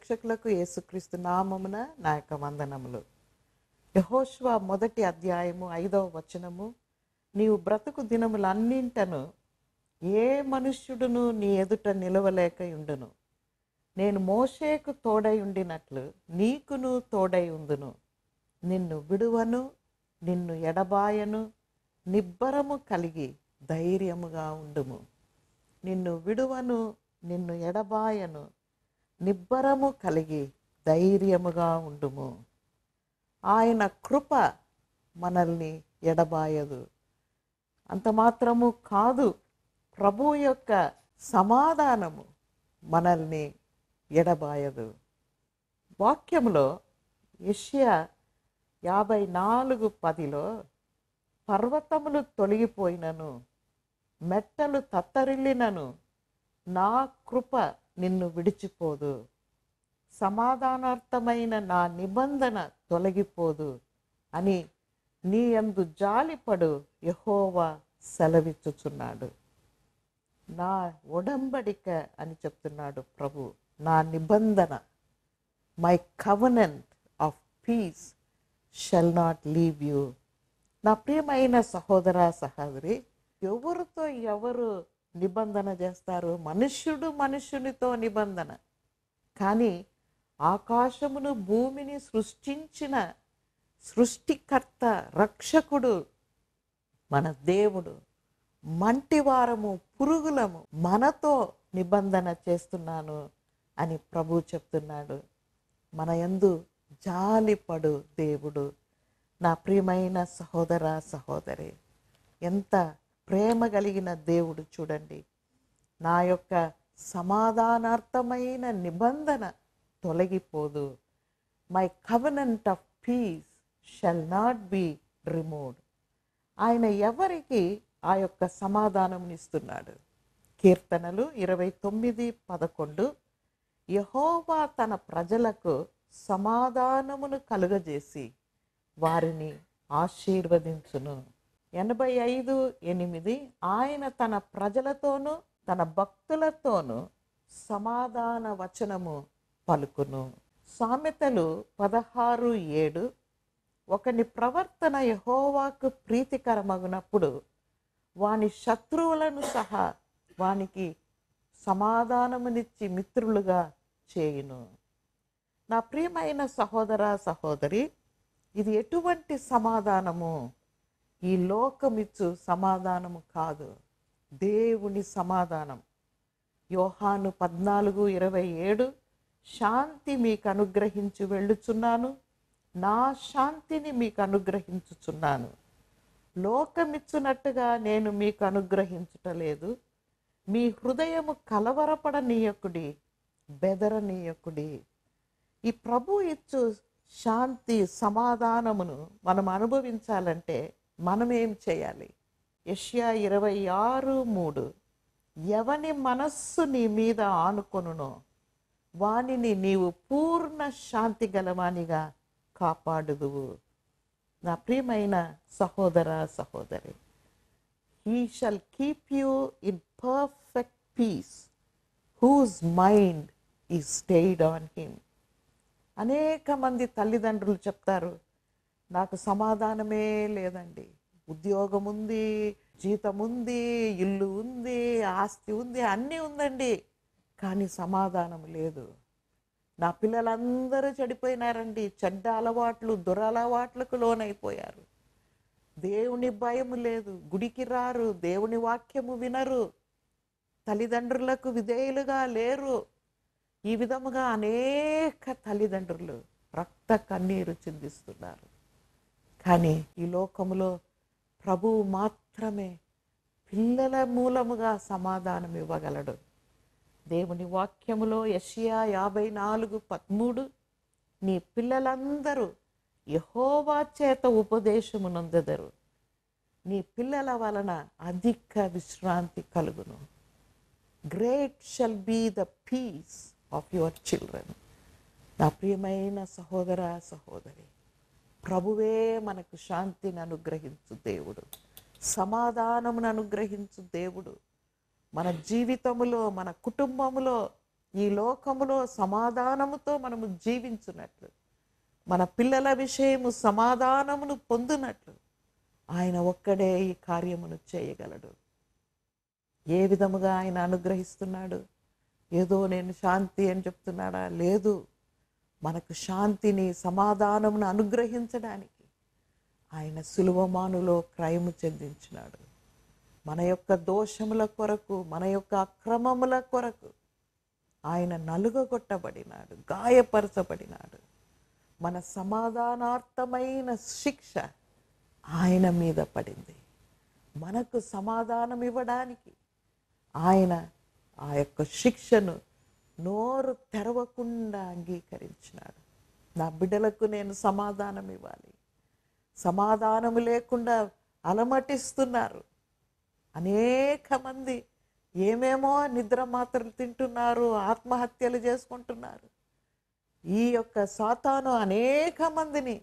ప్రేక్షకులకు యేసుక్రీస్తు నామమున నా యొక్క వందనములు యహోష్వ మొదటి అధ్యాయము ఐదవ వచనము నీవు బ్రతుకు దినములన్నింటను ఏ మనుష్యుడును నీ ఎదుట నిలవలేక ఉండును నేను మోషేకు తోడై ఉండినట్లు నీకును తోడై ఉందును నిన్ను విడువను నిన్ను ఎడబాయను నిబ్బరము కలిగి ధైర్యముగా ఉండుము నిన్ను విడువను నిన్ను ఎడబాయను నిబ్బరము కలిగి ధైర్యముగా ఉండుము ఆయన కృప మనల్ని ఎడబాయదు అంత మాత్రము కాదు ప్రభు యొక్క సమాధానము మనల్ని ఎడబాయదు వాక్యములో యెషయా యాభై నాలుగు పదిలో పర్వతములు తొలగిపోయినను మెట్టలు తత్తరిల్లినను నా కృప నిన్ను విడిచిపోదు సమాధానార్థమైన నా నిబంధన తొలగిపోదు అని నీ యందు జాలిపడు యహోవా సెలవిచ్చుచున్నాడు నా ఒడంబడిక అని చెప్తున్నాడు ప్రభు నా నిబంధన my covenant of peace shall not leave you నా ప్రియమైన సహోదర సహోదరి ఎవరితో ఎవరు నిబంధన చేస్తారు మనుష్యుడు మనుష్యునితో నిబంధన కానీ ఆకాశమును భూమిని సృష్టించిన సృష్టికర్త రక్షకుడు మన దేవుడు మంటివారము పురుగులము మనతో నిబంధన చేస్తున్నాను అని ప్రభు చెప్తున్నాడు మన యందు జాలిపడు దేవుడు నా ప్రియమైన సహోదర సహోదరి ఎంత ప్రేమ కలిగిన దేవుడు చూడండి నా యొక్క సమాధానార్థమైన నిబంధన తొలగిపోదు my covenant of peace shall not be removed ఆయన ఎవరికి ఆ యొక్క సమాధానమునిస్తున్నాడు కీర్తనలు ఇరవై తొమ్మిది పదకొండు యహోవా తన ప్రజలకు సమాధానమును కలుగజేసి వారిని ఆశీర్వదించును ఎనభై ఐదు ఎనిమిది ఆయన తన ప్రజలతోనూ తన భక్తులతోనూ సమాధాన వచనము పలుకును సామెతలు పదహారు ఏడు ఒకని ప్రవర్తన యహోవాకు ప్రీతికరమగునప్పుడు వాని శత్రువులను సహా వానికి సమాధానమునిచ్చి మిత్రులుగా చేయును నా ప్రియమైన సహోదర సహోదరి ఇది ఎటువంటి సమాధానము ఈ లోకమిచ్చు సమాధానము కాదు దేవుని సమాధానం యోహాను పద్నాలుగు ఇరవై ఏడు శాంతి మీకు అనుగ్రహించి వెళ్ళుచున్నాను నా శాంతిని మీకు అనుగ్రహించుచున్నాను లోకమిచ్చునట్టుగా నేను మీకు అనుగ్రహించుటలేదు మీ హృదయము కలవరపడనీయకుడి బెదరనీయకుడి ఈ ప్రభు ఇచ్చు శాంతి సమాధానమును మనం అనుభవించాలంటే మనం ఏం చేయాలి యష్యా ఇరవై ఆరు మూడు ఎవని మనస్సు నీ మీద ఆనుకొనునో వానిని నీవు పూర్ణ శాంతి గలవానిగా కాపాడుదువు నా ప్రియమైన సహోదర సహోదరి he shall keep you in perfect peace whose mind is stayed on him అనేక మంది తల్లిదండ్రులు చెప్తారు నాకు సమాధానమే లేదండి ఉద్యోగం ఉంది జీతం ఉంది ఇల్లు ఉంది ఆస్తి ఉంది అన్నీ ఉందండి కానీ సమాధానం లేదు నా పిల్లలందరూ చెడిపోయినారండి చెడ్డ అలవాట్లు దురలవాట్లకు లోనైపోయారు దేవుని భయం లేదు గుడికి రారు దేవుని వాక్యము వినరు తల్లిదండ్రులకు విధేయులుగా లేరు ఈ విధముగా అనేక తల్లిదండ్రులు రక్త కన్నీరు చిందిస్తున్నారు కానీ ఈ లోకములో ప్రభువు మాత్రమే పిల్లల మూలముగా సమాధానం ఇవ్వగలడు దేవుని వాక్యములో యషియా యాభై నాలుగు పదమూడు నీ పిల్లలందరూ యహోవా చేత ఉపదేశము నొందెదరు నీ పిల్లల వలన అధిక విశ్రాంతి కలుగును great shall be the peace of your children నా ప్రియమైన సహోదర సహోదరి ప్రభువే మనకు శాంతిని అనుగ్రహించు దేవుడు సమాధానమును అనుగ్రహించు దేవుడు మన జీవితములో మన కుటుంబములో ఈ లోకములో సమాధానముతో మనము జీవించున్నట్లు మన పిల్లల విషయము సమాధానమును పొందునట్లు ఆయన ఒక్కడే ఈ కార్యమును చేయగలడు ఏ విధముగా ఆయన అనుగ్రహిస్తున్నాడు ఏదో నేను శాంతి అని చెప్తున్నాడా లేదు మనకు శాంతిని సమాధానమును అనుగ్రహించడానికి ఆయన సులువమానులో క్రయము చెందించినాడు మన యొక్క దోషముల కొరకు మన యొక్క అక్రమముల కొరకు ఆయన నలుగగొట్టబడినాడు గాయపరచబడినాడు మన సమాధానార్థమైన శిక్ష ఆయన మీద పడింది మనకు సమాధానం ఇవ్వడానికి ఆయన ఆ యొక్క శిక్షను నోరు తెరవకుండా అంగీకరించినాడు నా బిడ్డలకు నేను సమాధానం ఇవ్వాలి సమాధానము లేకుండా అలమటిస్తున్నారు అనేక మంది ఏమేమో నిద్ర మాత్రలు తింటున్నారు ఆత్మహత్యలు చేసుకుంటున్నారు ఈ యొక్క సాతాను అనేక మందిని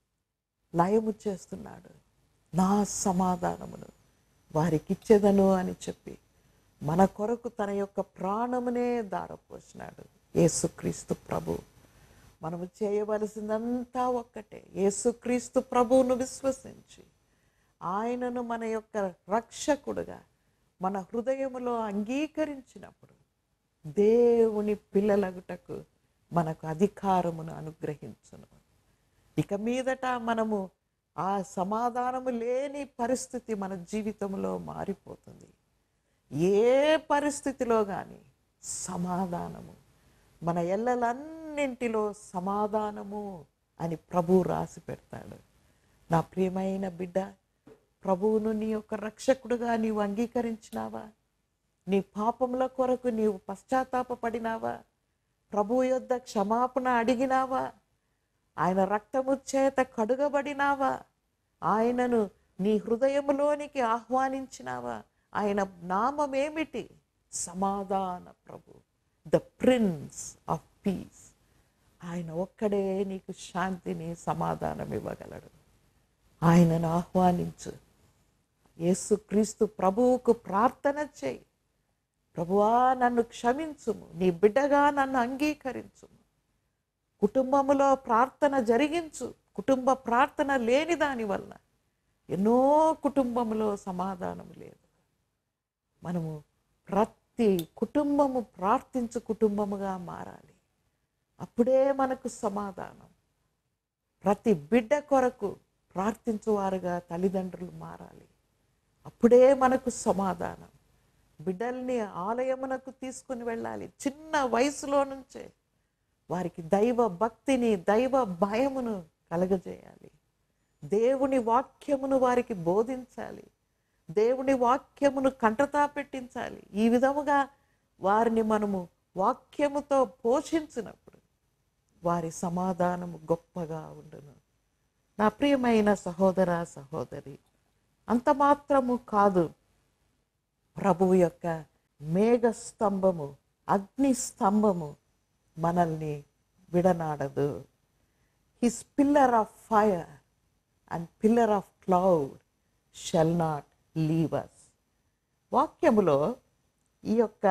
లయము చేస్తున్నాడు నా సమాధానమును వారికి ఇచ్చేదను అని చెప్పి మన కొరకు తన యొక్క ప్రాణమునే దారపోసినాడు యేసుక్రీస్తు ప్రభు మనము చేయవలసిందంతా ఒక్కటే యేసుక్రీస్తు ప్రభువును విశ్వసించి ఆయనను మన యొక్క రక్షకుడుగా మన హృదయములో అంగీకరించినప్పుడు దేవుని పిల్లలగుటకు మనకు అధికారమును అనుగ్రహించును ఇక మీదట మనము ఆ సమాధానము లేని పరిస్థితి మన జీవితంలో మారిపోతుంది ఏ పరిస్థితిలో కానీ సమాధానము మన ఎల్లలన్నింటిలో సమాధానము అని ప్రభు రాసి పెడతాడు నా ప్రియమైన బిడ్డ ప్రభువును నీ యొక్క రక్షకుడుగా నీవు అంగీకరించినావా నీ పాపముల కొరకు నీవు పశ్చాత్తాపడినావా ప్రభు యొద్ద క్షమాపణ అడిగినావా ఆయన రక్తము చేత కడుగబడినావా ఆయనను నీ హృదయములోనికి ఆహ్వానించినావా ఆయన నామమేమిటి సమాధాన ప్రభు ద ప్రిన్స్ ఆఫ్ పీస్ ఆయన ఒక్కడే నీకు శాంతిని సమాధానం ఇవ్వగలడు ఆయనను ఆహ్వానించు యేసుక్రీస్తు ప్రభువుకు ప్రార్థన చేయి ప్రభువా నన్ను క్షమించుము నీ బిడ్డగా నన్ను అంగీకరించుము కుటుంబములో ప్రార్థన జరిగించు కుటుంబ ప్రార్థన లేని దాని వల్ల ఎన్నో కుటుంబములో సమాధానం లేదు మనము ప్రతి కుటుంబము ప్రార్థించు కుటుంబముగా మారాలి అప్పుడే మనకు సమాధానం ప్రతి బిడ్డ కొరకు ప్రార్థించువారుగా తల్లిదండ్రులు మారాలి అప్పుడే మనకు సమాధానం బిడ్డల్ని ఆలయమునకు తీసుకుని వెళ్ళాలి చిన్న వయసులో నుంచే వారికి దైవ భక్తిని దైవ భయమును కలగజేయాలి దేవుని వాక్యమును వారికి బోధించాలి దేవుని వాక్యమును కంటతా పెట్టించాలి ఈ విధముగా వారిని మనము వాక్యముతో పోషించినప్పుడు వారి సమాధానము గొప్పగా ఉండును నా ప్రియమైన సహోదర సహోదరి అంత మాత్రము కాదు ప్రభువు యొక్క మేఘ స్తంభము అగ్ని స్తంభము మనల్ని విడనాడదు his pillar of fire and pillar of cloud shall not leave us వాక్యములో ఈ యొక్క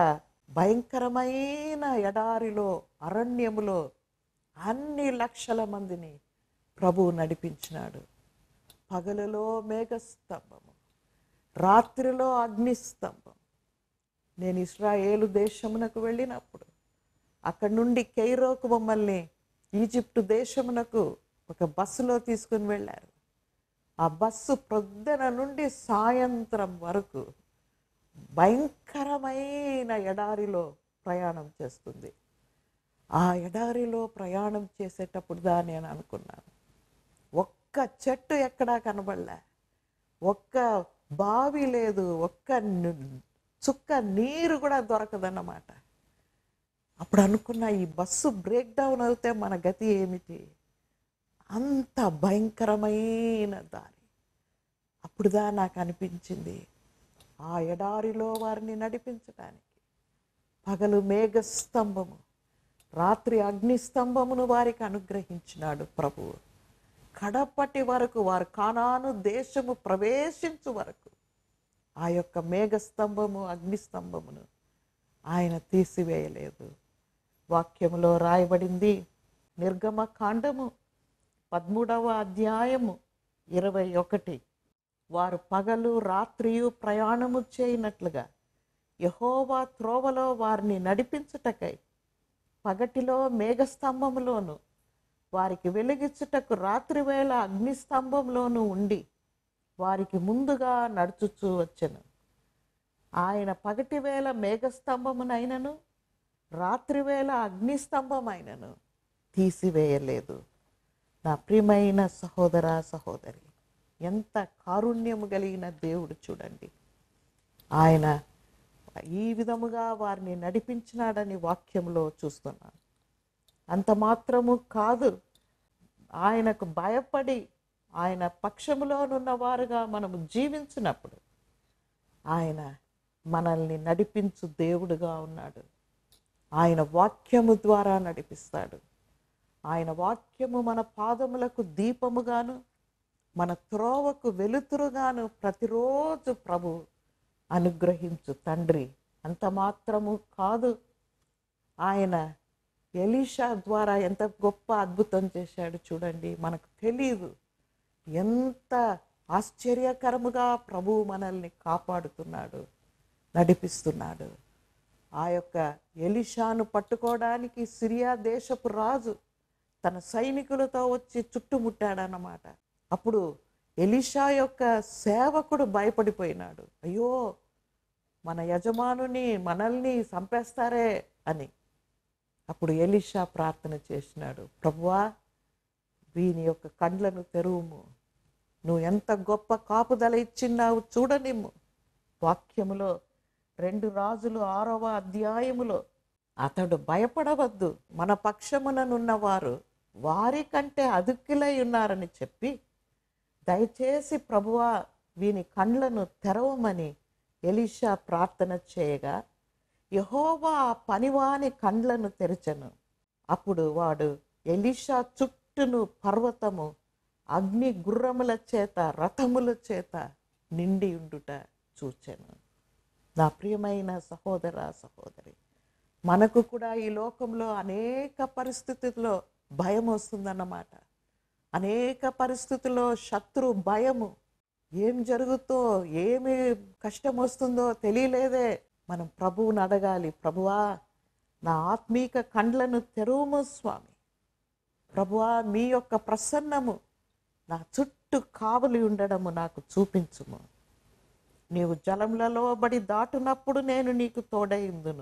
భయంకరమైన ఎడారిలో అరణ్యములో అన్ని లక్షల మందిని ప్రభువు నడిపించినాడు పగలులో మేఘస్తంభము రాత్రిలో అగ్నిస్తంభం నేను ఇస్రాయేలు దేశమునకు వెళ్ళినప్పుడు అక్కడి నుండి కెయిరోకు మమ్మల్ని ఈజిప్టు దేశమునకు ఒక బస్సులో తీసుకుని వెళ్ళారు ఆ బస్సు ప్రొద్దున నుండి సాయంత్రం వరకు భయంకరమైన ఎడారిలో ప్రయాణం చేస్తుంది ఆ ఎడారిలో ప్రయాణం చేసేటప్పుడు దా నేను అనుకున్నాను ఒక్క చెట్టు ఎక్కడా కనబడలే ఒక్క బావి లేదు ఒక్క ను- చుక్క నీరు కూడా దొరకదన్నమాట అప్పుడు అనుకున్న ఈ బస్సు బ్రేక్ డౌన్ అవుతే మన గతి ఏమిటి అంత భయంకరమైన దారి అప్పుడుదా నాకు అనిపించింది ఆ ఎడారిలో వారిని నడిపించడానికి పగలు మేఘస్తంభము రాత్రి అగ్నిస్తంభమును వారికి అనుగ్రహించినాడు ప్రభువు కడపటి వరకు వారు కానాను దేశము ప్రవేశించు వరకు ఆ యొక్క మేఘస్తంభము అగ్నిస్తంభమును ఆయన తీసివేయలేదు వాక్యములో రాయబడింది నిర్గమ కాండము పదమూడవ అధ్యాయము ఇరవై ఒకటి వారు పగలు రాత్రియు ప్రయాణము చేయనట్లుగా యహోవా త్రోవలో వారిని నడిపించుటకై పగటిలో మేఘస్తంభములోను వారికి వెలిగించుటకు రాత్రివేళ అగ్నిస్తంభంలోనూ ఉండి వారికి ముందుగా నడుచుచూ వచ్చెను ఆయన పగటి వేళ మేఘస్తంభమునైనను రాత్రివేళ అగ్నిస్తంభమైనను తీసివేయలేదు నా ప్రియమైన సహోదర సహోదరి ఎంత కారుణ్యము కలిగిన దేవుడు చూడండి ఆయన ఈ విధముగా వారిని నడిపించినాడని వాక్యంలో చూస్తున్నాను అంత మాత్రము కాదు ఆయనకు భయపడి ఆయన పక్షములోనున్న వారుగా మనము జీవించినప్పుడు ఆయన మనల్ని నడిపించు దేవుడుగా ఉన్నాడు ఆయన వాక్యము ద్వారా నడిపిస్తాడు ఆయన వాక్యము మన పాదములకు దీపముగాను మన త్రోవకు వెలుతురుగాను ప్రతిరోజు ప్రభు అనుగ్రహించు తండ్రి అంత మాత్రము కాదు ఆయన ఎలీషా ద్వారా ఎంత గొప్ప అద్భుతం చేశాడు చూడండి మనకు తెలియదు ఎంత ఆశ్చర్యకరముగా ప్రభువు మనల్ని కాపాడుతున్నాడు నడిపిస్తున్నాడు ఆ యొక్క ఎలిషాను పట్టుకోవడానికి సిరియా దేశపు రాజు తన సైనికులతో వచ్చి చుట్టుముట్టాడన్నమాట అప్పుడు ఎలిషా యొక్క సేవకుడు భయపడిపోయినాడు అయ్యో మన యజమానుని మనల్ని చంపేస్తారే అని అప్పుడు ఎలిషా ప్రార్థన చేసినాడు ప్రభువా వీని యొక్క కండ్లను తెరువుము నువ్వు ఎంత గొప్ప కాపుదల ఇచ్చిన్నావు చూడనిమ్ము వాక్యములో రెండు రాజులు ఆరవ అధ్యాయములో అతడు భయపడవద్దు మన పక్షముననున్నవారు వారి కంటే అదుక్కులై ఉన్నారని చెప్పి దయచేసి ప్రభువా వీని కండ్లను తెరవమని ఎలీషా ప్రార్థన చేయగా యహోవా ఆ పనివాని కండ్లను తెరచెను అప్పుడు వాడు ఎలీషా చుట్టూను పర్వతము అగ్ని గుర్రముల చేత రథముల చేత నిండి ఉండుట చూచెను నా ప్రియమైన సహోదర సహోదరి మనకు కూడా ఈ లోకంలో అనేక పరిస్థితుల్లో భయం వస్తుందన్నమాట అనేక పరిస్థితుల్లో శత్రు భయము ఏం జరుగుతో ఏమి కష్టం వస్తుందో తెలియలేదే మనం ప్రభువుని అడగాలి ప్రభువా నా ఆత్మీక కండ్లను తెరువుము స్వామి ప్రభువా మీ యొక్క ప్రసన్నము నా చుట్టూ కావలి ఉండడము నాకు చూపించుము నీవు జలములలో బడి దాటునప్పుడు నేను నీకు తోడైందును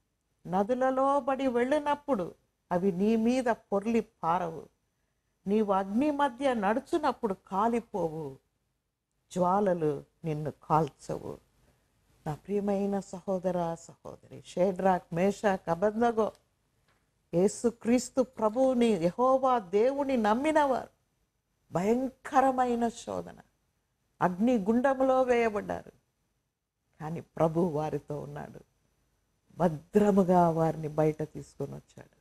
నదులలో బడి వెళ్ళినప్పుడు అవి నీ మీద పొర్లి పారవు నీవు అగ్ని మధ్య నడుచునప్పుడు కాలిపోవు జ్వాలలు నిన్ను కాల్చవు నా ప్రియమైన సహోదర సహోదరి షేడ్రాక్ మేషాక్ అబద్ధగో యేసుక్రీస్తు ప్రభువుని యహోవా దేవుని నమ్మినవారు భయంకరమైన శోధన అగ్ని గుండములో వేయబడ్డారు కానీ ప్రభు వారితో ఉన్నాడు భద్రముగా వారిని బయట తీసుకొని వచ్చాడు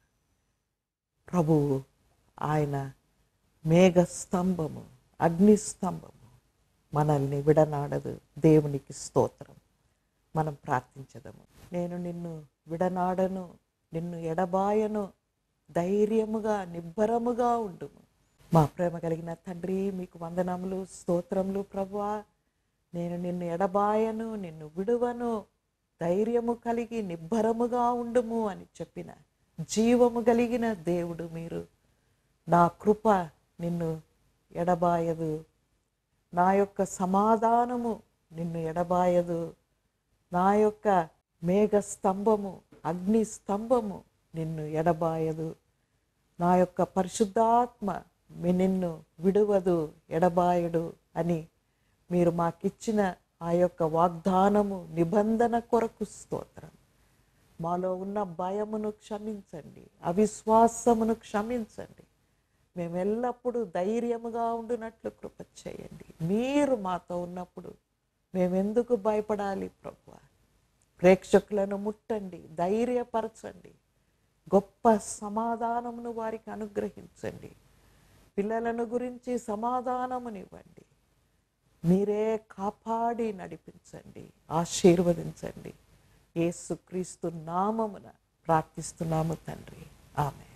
ప్రభువు ఆయన మేఘ స్తంభము అగ్ని స్తంభము మనల్ని విడనాడదు దేవునికి స్తోత్రం మనం ప్రార్థించదము నేను నిన్ను విడనాడను నిన్ను ఎడబాయను ధైర్యముగా నిబ్బరముగా ఉండుము మా ప్రేమ కలిగిన తండ్రి మీకు వందనములు స్తోత్రములు ప్రభువా నేను నిన్ను ఎడబాయను నిన్ను విడువను ధైర్యము కలిగి నిబ్బరముగా ఉండుము అని చెప్పిన జీవము కలిగిన దేవుడు మీరు నా కృప నిన్ను ఎడబాయదు నా యొక్క సమాధానము నిన్ను ఎడబాయదు నా యొక్క మేఘ స్తంభము అగ్ని స్తంభము నిన్ను ఎడబాయదు నా యొక్క పరిశుద్ధాత్మ మీ నిన్ను విడువదు ఎడబాయడు అని మీరు మాకిచ్చిన ఆ యొక్క వాగ్దానము నిబంధన కొరకు స్తోత్రం మాలో ఉన్న భయమును క్షమించండి అవిశ్వాసమును క్షమించండి మేము ఎల్లప్పుడూ ధైర్యముగా ఉండునట్లు కృప చేయండి మీరు మాతో ఉన్నప్పుడు మేమెందుకు భయపడాలి ప్రభు ప్రేక్షకులను ముట్టండి ధైర్యపరచండి గొప్ప సమాధానమును వారికి అనుగ్రహించండి పిల్లలను గురించి సమాధానమునివ్వండి మీరే కాపాడి నడిపించండి ఆశీర్వదించండి యేసుక్రీస్తు నామమున ప్రార్థిస్తున్నాము తండ్రి ఆమె